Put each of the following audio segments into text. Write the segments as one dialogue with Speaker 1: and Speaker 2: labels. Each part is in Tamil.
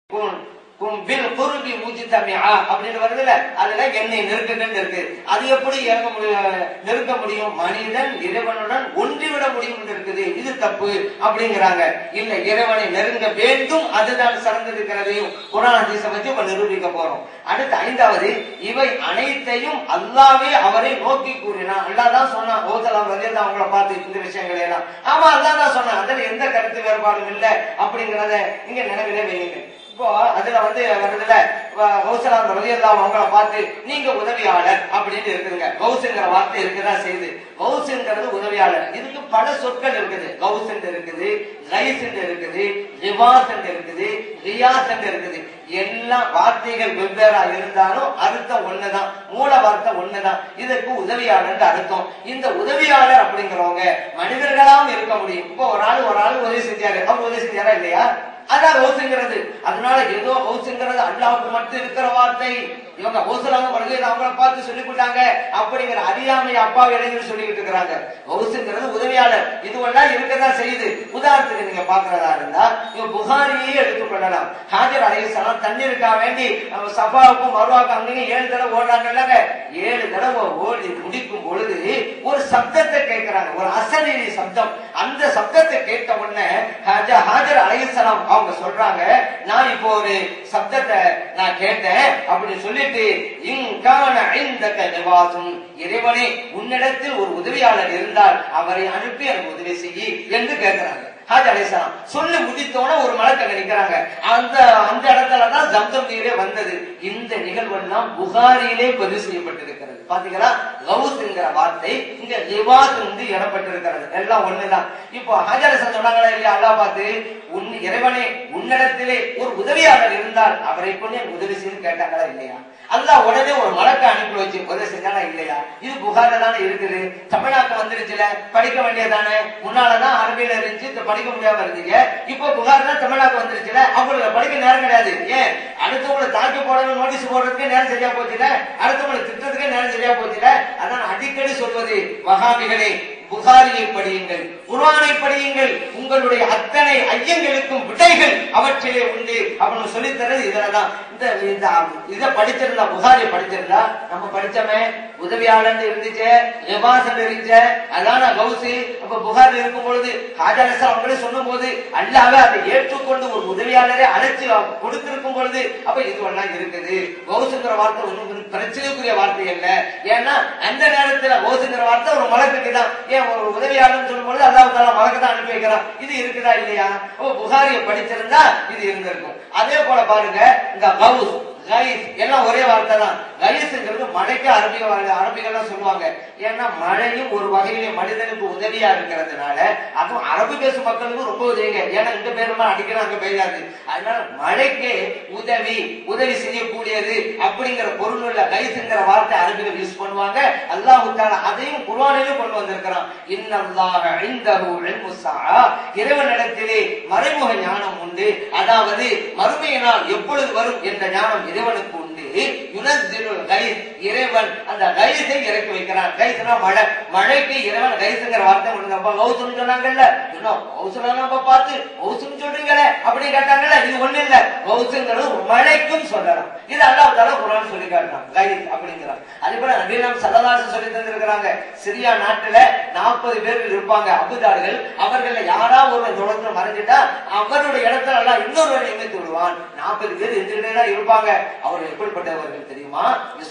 Speaker 1: குன் குன் பில் குருபி முஜித்தமியா அப்படின்னு வருதுல அதுல என்னை நெருக்குங்கன்னு இருக்கு அது எப்படி இறங்க முடியும் நெருக்க முடியும் மனிதன் இறைவனுடன் ஒன்றிவிட முடியும் இருக்குது இது தப்பு அப்படிங்கிறாங்க இல்ல இறைவனை நெருங்க வேண்டும் அதுதான் சிறந்திருக்கிறதையும் குரான் ஹதீஸை வச்சு இப்ப நிரூபிக்க போறோம் அடுத்து ஐந்தாவது இவை அனைத்தையும் அல்லாவே அவரை நோக்கி கூறினான் அல்லாஹ் தான் சொன்னான் ஓசலாம் வந்து அவங்கள பார்த்து இந்த விஷயங்களை எல்லாம் ஆமா அல்லாஹ் தான் சொன்னான் அதுல எந்த கருத்து வேறுபாடும் இல்லை அப்படிங்கறத இங்க நினைவிலே வையுங்க இப்போ அதுல வந்து வருதுல கௌசலாம் ரலியல்லாஹு அவங்கள பார்த்து நீங்க உதவியாளர் அப்படின்னு இருக்குதுங்க கௌசுங்கிற வார்த்தை இருக்குதா செய்யுது கௌசுங்கிறது உதவியாளர் இதுக்கு பல சொற்கள் இருக்குது கௌஸ் இருக்குது ரைஸ் இருக்குது ரிவாஸ் இருக்குது ரியாஸ் இருக்குது எல்லா வார்த்தைகள் வெவ்வேறா இருந்தாலும் அர்த்தம் ஒண்ணுதான் மூல வார்த்தை ஒண்ணுதான் இதற்கு உதவியாளர் அர்த்தம் இந்த உதவியாளர் அப்படிங்கிறவங்க மனிதர்களாம் இருக்க முடியும் இப்போ ஒரு ஆள் ஒரு ஆள் உதவி செஞ்சாரு அவர் உதவி செஞ்சாரா இல்லையா அதான் ஹவுஸுங்கிறது அதனால ஏதோ ஹவுஸுங்கிறது அல்லாவுக்கு மட்டும் இருக்கிற வார்த்தை இவங்க ஹவுஸ்லாங்க வருது அவங்கள பார்த்து சொல்லி கொடுத்தாங்க அப்படிங்கிற அறியாமை அப்பா இளைஞர் சொல்லிக்கிட்டு இருக்கிறாங்க ஹவுஸுங்கிறது உதவியாளர் இதுவெல்லாம் இருக்கதான் செய்யுது உதாரணத்துக்கு நீங்க பாக்குறதா இருந்தா இவங்க புகாரியே எடுத்துக்கொள்ளலாம் ஹாஜர் அலையலாம் தண்ணீருக்கா வேண்டி அவங்க சஃபாவுக்கும் மருவாக்கும் அங்கேயும் ஏழு தடவை ஓடுறாங்கல்லங்க ஏழு தடவை ஓடி முடிக்கும் பொழுது ஒரு சப்தத்தை கேட்கிறாங்க ஒரு அசரீரி சப்தம் அந்த சப்தத்தை கேட்ட உடனே ஹாஜர் ஹாஜர் அலையலாம் அவங்க சொல்றாங்க நான் இப்போ ஒரு சப்தத்தை நான் கேட்டேன் அப்படின்னு சொல்லிட்டு இங்கான ஐந்தக நிவாசம் இறைவனே உன்னிடத்தில் ஒரு உதவியாளர் இருந்தால் அவரை அனுப்பி எனக்கு உதவி செய்யி என்று கேட்கிறாங்க ஹாஜ் அலிசலாம் சொல்லி முடித்தோட ஒரு மலக்கங்க நிக்கிறாங்க அந்த அந்த இடத்துல தான் ஜம்சம் நீரே வந்தது இந்த நிகழ்வெல்லாம் புகாரியிலே பதிவு செய்யப்பட்டிருக்கிறது பாத்தீங்களா கவுஸ்ங்கிற வார்த்தை இங்க லிவாஸ் வந்து இடப்பட்டிருக்கிறது எல்லாம் ஒண்ணுதான் இப்போ ஹாஜ் அலிசன் சொன்னாங்களா இல்லையா அல்லா பார்த்து உன் இறைவனே உன்னிடத்திலே ஒரு உதவியாளர் இருந்தால் அவரை கொண்டு எனக்கு உதவி செய்து கேட்டாங்களா இல்லையா அல்லாஹ் உடனே ஒரு மலக்க அனுப்பி வச்சு உதவி செஞ்சானா இல்லையா இது புகார்ல தானே இருக்குது தமிழ்நாட்டு வந்துருச்சுல படிக்க வேண்டியதானே முன்னாலதான் அரபியில இருந்துச்சு இப்ப படிக்க முடியாம இருந்தீங்க இப்போ புகார் தான் தமிழ்நாட்டு வந்துருச்சுல அவங்களுக்கு படிக்க நேரம் கிடையாது ஏன் அடுத்தவங்களை தாக்கி போடணும் நோட்டீஸ் போடுறதுக்கே நேரம் சரியா போச்சுல அடுத்தவங்களை திட்டத்துக்கே நேரம் சரியா போச்சுல அதான் அடிக்கடி சொல்வது வகாபிகளே புகாரியை படியுங்கள் குர்ஆனை படியுங்கள் உங்களுடைய அத்தனை ஐயங்களுக்கும் விடைகள் அவற்றிலே உண்டு அப்படின்னு சொல்லி தரது இதுலதான் இந்த இந்த இத படிச்சிருந்தா புகாரி படிச்சிருந்தா நம்ம படிச்சோமே உதவியாளர் இருந்துச்சு ரிவாசன் இருந்துச்சு அதான கௌசி அப்ப புகார் இருக்கும் பொழுது ஹாஜரசா அவங்களே சொல்லும் போது அல்லாவே அதை ஏற்றுக்கொண்டு ஒரு உதவியாளரை அழைச்சு கொடுத்திருக்கும் பொழுது அப்ப இதுவெல்லாம் இருக்குது கௌசுங்கிற வார்த்தை ஒன்றும் பிரச்சனைக்குரிய வார்த்தை அல்ல ஏன்னா அந்த நேரத்துல கௌசுங்கிற வார்த்தை ஒரு மலக்குக்கு தான் ஏன் ஒரு உதவியாளர் சொல்லும் பொழுது அல்லாஹ் தாலா மலக்கு தான் அனுப்பி வைக்கிறான் இது இருக்குதா இல்லையா அப்ப புகாரியை படிச்சிருந்தா இது இருந்திருக்கும் அதே போல பாருங்க இந்த கவுஸ் கைஸ் எல்லாம் ஒரே வார்த்தை தான் கைஸ்ங்கிறது மழைக்கு அரபிக அரபிகள்லாம் சொல்லுவாங்க ஏன்னா மழையும் ஒரு வகையிலே மனிதனுக்கு உதவியா இருக்கிறதுனால அதுவும் அரபு பேசும் மக்களுக்கு ரொம்ப உதவிங்க ஏன்னா இந்த பேருமா அடிக்கணும் அங்க பெய்யாது அதனால மழைக்கு உதவி உதவி செய்யக்கூடியது அப்படிங்கிற பொருள் உள்ள கைஸ்ங்கிற வார்த்தை அரபிகள் யூஸ் பண்ணுவாங்க அல்லாஹு தாலா அதையும் குர்ஆனிலும் கொண்டு வந்திருக்கிறான் இன்னல்லாஹ இந்தஹு இல்மு ஸாஆ இறைவனிடத்திலே மறைமுக ஞானம் உண்டு அதாவது மறுமையினால் எப்பொழுது வரும் என்ற ஞானம் இறைவனுக்கு உண்டு யுனஸ்ஸிலுல் கைஸ் இறைவன் அந்த கைஸை இறக்கி வைக்கிறான் கைஸ்னா மழை மழைக்கு இறைவன் கைஸ்ங்கிற வார்த்தை ஒண்ணு நம்ம கௌசுன்னு சொன்னாங்கல்ல இன்னும் கௌசுல நம்ம பார்த்து கௌசுன்னு சொல்றீங்களே அப்படி கேட்டாங்கல்ல இது ஒண்ணு இல்ல கௌசுங்கிறது மழைக்கும் சொல்லலாம் இது அல்லாஹ் தாலா குர்ஆன் சொல்லி காட்டுறான் கைஸ் அப்படிங்கிறான் அதே போல நபீனம் சல்லல்லாஹு சொல்லி தந்திருக்கிறாங்க சிரியா நாட்டுல நாற்பது பேர்கள் இருப்பாங்க அபுதார்கள் அவர்கள யாரா ஒரு தொடர்ந்து மறைஞ்சிட்டா அவருடைய இடத்துல எல்லாம் இன்னொரு நியமித்து விடுவான் நாற்பது பேர் இருந்துகிட்டே தான் இருப்பாங்க அவர்கள் எப்படிப்பட்டவர்கள் தெரியுமா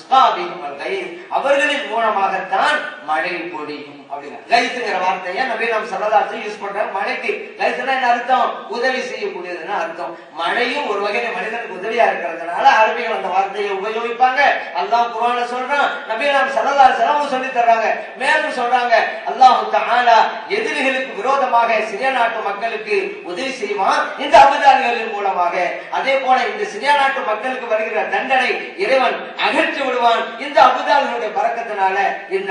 Speaker 1: அவர்களின் மூலமாகத்தான் மழை பொழியும் அப்படிங்க லைஸுங்கிற வார்த்தையை நபி நாம் சல்லதாசம் யூஸ் பண்றாங்க மழைக்கு லைஸ்னா என்ன அர்த்தம் உதவி செய்யக்கூடியதுன்னு அர்த்தம் மழையும் ஒரு வகையில மனிதனுக்கு உதவியா இருக்கிறதுனால அரபிகள் அந்த வார்த்தையை உபயோகிப்பாங்க அல்லாஹ் குரான சொல்றான் நபி நாம் சல்லதாசம் சொல்லி தர்றாங்க மேலும் சொல்றாங்க அல்லாஹு தஆலா எதிரிகளுக்கு விரோதமாக சிறிய நாட்டு மக்களுக்கு உதவி செய்வான் இந்த அபதாரிகளின் மூலமாக அதே போல இந்த சிறிய நாட்டு மக்களுக்கு வருகிற தண்டனை இறைவன் அகற்றி விடுவான் இந்த அபுதார்களுடைய பறக்கத்தினால இந்த ஹதீஸ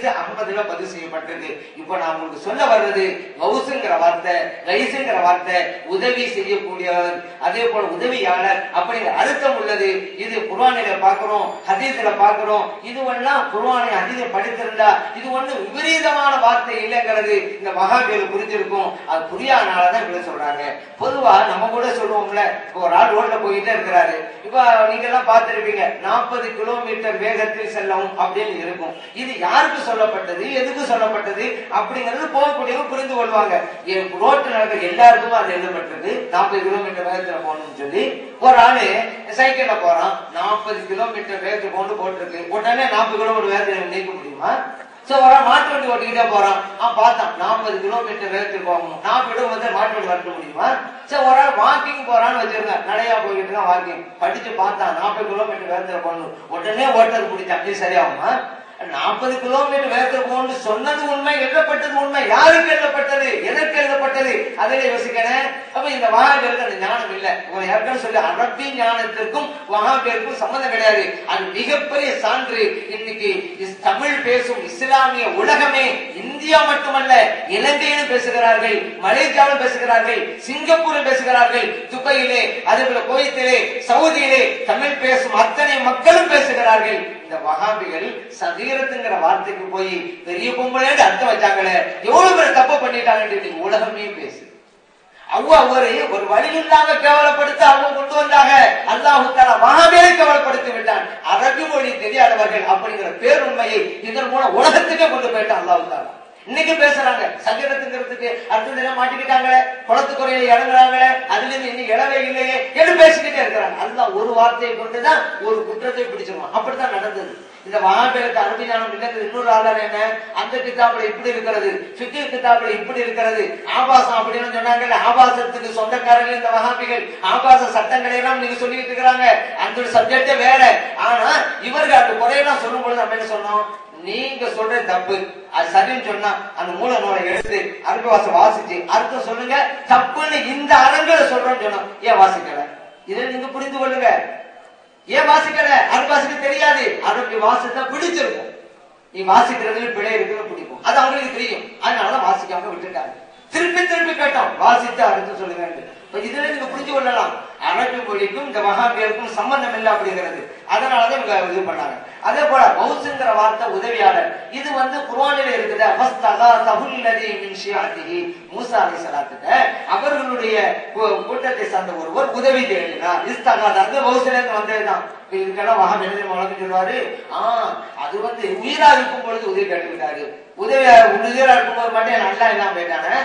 Speaker 1: இது அகமதுல பதிவு செய்யப்பட்டிருக்கு இப்ப நான் உங்களுக்கு சொல்ல வர்றது கௌசுங்கிற வார்த்தை கைசுங்கிற வார்த்தை உதவி செய்யக்கூடியவர் அதே போல உதவியாளர் அப்படிங்கிற அர்த்தம் உள்ளது இது குர்ஆனில பார்க்கிறோம் ஹதீஸ்ல பார்க்கிறோம் இதுவெல்லாம் குர்ஆனை ஹதீஸை படித்திருந்தா இது ஒண்ணு விபரீதமான வார்த்தை இல்லைங்கிறது இந்த மகாபீர் புரிஞ்சிருக்கும் அது புரியாதனாலதான் இப்படி சொல்றாங்க பொதுவா நம்ம கூட சொல்லுவோம்ல இப்போ ஒரு ஆள் ரோட்ல போயிட்டே இருக்கிறாரு இப்ப நீங்க எல்லாம் பார்த்திருப்பீங்க நாற்பது கிலோமீட்டர் வேகத்தில் செல்லவும் அப்படின்னு இருக்கும் இது யாருக்கு சொல்லப்பட்டது எதுக்கு சொல்லப்பட்டது அப்படிங்கிறது போகக்கூடியவங்க புரிந்து கொள்வாங்க எ- ரோட்ல நடக்கிற எல்லாருக்கும் அது எழுதப்பட்டது நாற்பது கிலோமீட்டர் வேகத்துல போகணும்னு சொல்லி ஒரு ஆளு சைக்கிள்ல போறான் நாற்பது கிலோமீட்டர் வேகத்துக்கு கொண்டு போட்டிருக்கு உடனே நாற்பது கிலோமீட்டர் வேகத்துல நீக்க முடியுமா சோ ஒரு ஆள் மாட்டு வண்டி ஓட்டிக்கிட்டே போறான் அவன் பார்த்தான் நாற்பது கிலோமீட்டர் வேகத்துக்கு போகணும் நாற்பது வந்து மாட்டு வண்டி வரட்ட முடியுமா சோ ஒரு ஆள் வாக்கிங் போறான்னு வச்சிருங்க நடையா போய்கிட்டு இருக்கான் வாக்கிங் படிச்சு பார்த்தான் நாற்பது கிலோமீட்டர் வேகத்துல போகணும் உடனே ஓட்டது பிடிச்சான் இது சரியாகுமா நாற்பது கிலோமீட்டர் வேகத்துல போகணும்னு சொன்னது உண்மை எழுதப்பட்டது உண்மை யாருக்கு எழுதப்பட்டது எதற்கு எழுதப்பட்டது அதில் யோசிக்கிறேன் அப்ப இந்த வகாபியருக்கு அந்த ஞானம் இல்ல உங்களை ஏற்கனவே சொல்லி அரபி ஞானத்திற்கும் வகாபியருக்கும் சம்மந்தம் கிடையாது அது மிகப்பெரிய சான்று இன்னைக்கு இஸ்- தமிழ் பேசும் இஸ்லாமிய உலகமே இந்தியா மட்டுமல்ல இலங்கையிலும் பேசுகிறார்கள் மலேசியாவிலும் பேசுகிறார்கள் சிங்கப்பூரில் பேசுகிறார்கள் துபாயிலே அதே போல குவைத்திலே சவுதியிலே தமிழ் பேசும் அத்தனை மக்களும் பேசுகிறார்கள் இந்த வகாபிகள் சதீரத்துங்கிற வார்த்தைக்கு போய் பெரிய பொம்பளைன்னு அர்த்தம் வச்சாங்களே எவ்வளவு பேர் தப்பு பண்ணிட்டாங்கன்னு இன்னைக்கு உலகமே பேசு அவ்வா ஒரு ஒரு வழி இல்லாம கேவலப்படுத்த அவங்க கொண்டு வந்தாங்க அல்லாஹு தாலா மகாபேரை கேவலப்படுத்தி விட்டான் அரபி மொழி தெரியாதவர்கள் அப்படிங்கிற பேருண்மையை இதன் மூலம் உலகத்துக்கே கொண்டு போயிட்டான் அல்லாஹு தாலா இன்னைக்கு பேசுறாங்க சங்கீதத்துங்கிறதுக்கு அர்த்தம் தெரியாம மாட்டிக்கிட்டாங்களே குளத்துக்குறையில இறங்குறாங்களே அதுல இருந்து இன்னும் இளவே இல்லையே என்று பேசிக்கிட்டே இருக்கிறாங்க அல்லாஹ் ஒரு வார்த்தையை கொண்டுதான் ஒரு குற்றத்தை பிடிச்சிருவான் அப்படித்தான் நடந்தது இந்த மகாபேருக்கு அரபி ஞானம் இல்லைங்கிறது இன்னொரு ஆதாரம் என்ன அந்த கிதாபுல இப்படி இருக்கிறது ஃபிக்கு கிதாபுல இப்படி இருக்கிறது ஆபாசம் அப்படின்னு சொன்னாங்கல்ல ஆபாசத்துக்கு சொந்தக்காரர்கள் இந்த வகாபிகள் ஆபாச சட்டங்களை எல்லாம் நீங்க சொல்லிட்டு இருக்கிறாங்க அந்த சப்ஜெக்டே வேற ஆனா இவர்கள் அந்த குறையெல்லாம் சொல்லும் பொழுது நம்ம என்ன சொன்னோம் நீங்க சொல்ற தப்பு அது சரின்னு சொன்னா அந்த மூல நூலை எடுத்து அருள்வாசம் வாசிச்சு அர்த்தம் சொல்லுங்க தப்புன்னு இந்த அரங்குல சொல்றோம்னு சொன்னோம் ஏன் வாசிக்கல இதை நீங்க புரிந்து கொள்ளுங்க ஏன் வாசிக்கல அருள்வாசிக்கு தெரியாது அரபி வாசித்தா பிடிச்சிருக்கும் நீ வாசிக்கிறதுல பிழை இருக்குன்னு பிடிக்கும் அது அவங்களுக்கு தெரியும் அதனாலதான் வாசிக்காம விட்டுட்டாங்க திருப்பி திருப்பி கேட்டோம் வாசித்து அர்த்தம் சொல்லுங்க இப்ப இதுல நீங்க புரிஞ்சு கொள்ளலாம் அரபி மொழிக்கும் இந்த மகாபியருக்கும் சம்பந்தம் இல்லை அப்படிங்கிறது அதனாலதான் இவங்க இது பண்ணாங்க அதே போல மவுசுங்கிற வார்த்தை உதவியாளர் இது வந்து குர்ஆனில இருக்குது ஃபஸ்தகா தஹுல்லதி மின் ஷியாத்திஹி மூசா அலைஹிஸ்ஸலாத்துக்கு அவர்களுடைய கூ- கூட்டத்தை சார்ந்த ஒருவர் உதவி தேடினார் இஸ்தகா அது மவுசுல இருந்து வந்ததுதான் இப்ப இதுக்கெல்லாம் வகை எழுதி வழக்கு சொல்லுவாரு ஆ அது வந்து உயிரா இருக்கும் பொழுது உதவி கேட்டுக்கிட்டாரு உதவி உயிரா இருக்கும்போது மட்டும் நல்லா இல்லாம போயிட்டானே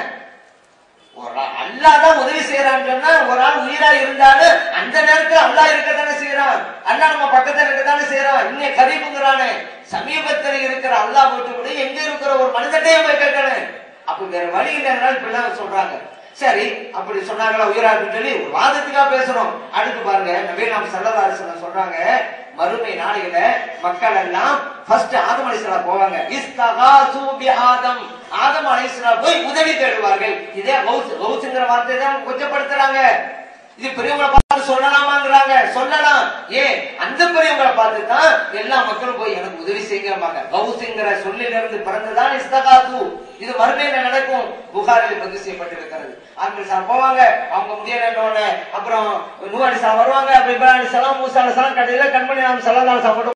Speaker 1: ஒரு ஆள் அல்லாஹ் தான் உதவி செய்யறான்னு சொன்னா ஒரு ஆள் உயிரா இருந்தாலும் அந்த நேரத்துல அல்லாஹ் இருக்கத்தானே செய்யறான் அல்லாஹ் நம்ம பக்கத்துல இருக்கத்தானே செய்யறான் இன்னும் கரீபுங்கிறானே சமீபத்துல இருக்கிற அல்லாஹ் விட்டு கூட எங்க இருக்கிற ஒரு மனிதட்டையும் போய் கேட்கணும் அப்ப வேற வழி இல்லைனால இப்படிலாம் சொல்றாங்க சரி அப்படி சொன்னாங்களா உயிரா இருக்குன்னு சொல்லி ஒரு வாதத்துக்காக பேசுறோம் அடுத்து பாருங்க நபீ நாம் சல்லல்லாஹு சொல்றாங்க மறுமை நாளையில மக்கள் எல்லாம் ஃபர்ஸ்ட் ஆதம் அலைஹிஸ்ஸலாம் போவாங்க இஸ்தகாசு பி ஆதம் ஆதம் அலைஹிஸ்ஸலாம் போய் உதவி தேடுவார்கள் இதே கௌஸ் கௌஸ்ங்கிற வார்த்தை தான் கொச்சப்படுத்துறாங்க இது பெரியவங்களை பார்த்து சொல்லலாமாங்கிறாங்க சொல்லலாம் ஏன் அந்த பெரியவங்களை பார்த்து தான் எல்லா மக்களும் போய் எனக்கு உதவி செய்யுங்க கௌசுங்கிற சொல்லில இருந்து பிறந்துதான் இஸ்தகாசு இது மறுமையில நடக்கும் புகாரில் பதிவு செய்யப்பட்டிருக்கிறது ஆண்கள் சார் போவாங்க அவங்க முடியலன்னு அப்புறம் நூறு சார் வருவாங்க அப்புறம் இப்ராஹிம் சலாம் மூசா சலாம் கடையில கண்மணி நாம் சலாம் சாப்பிட்டு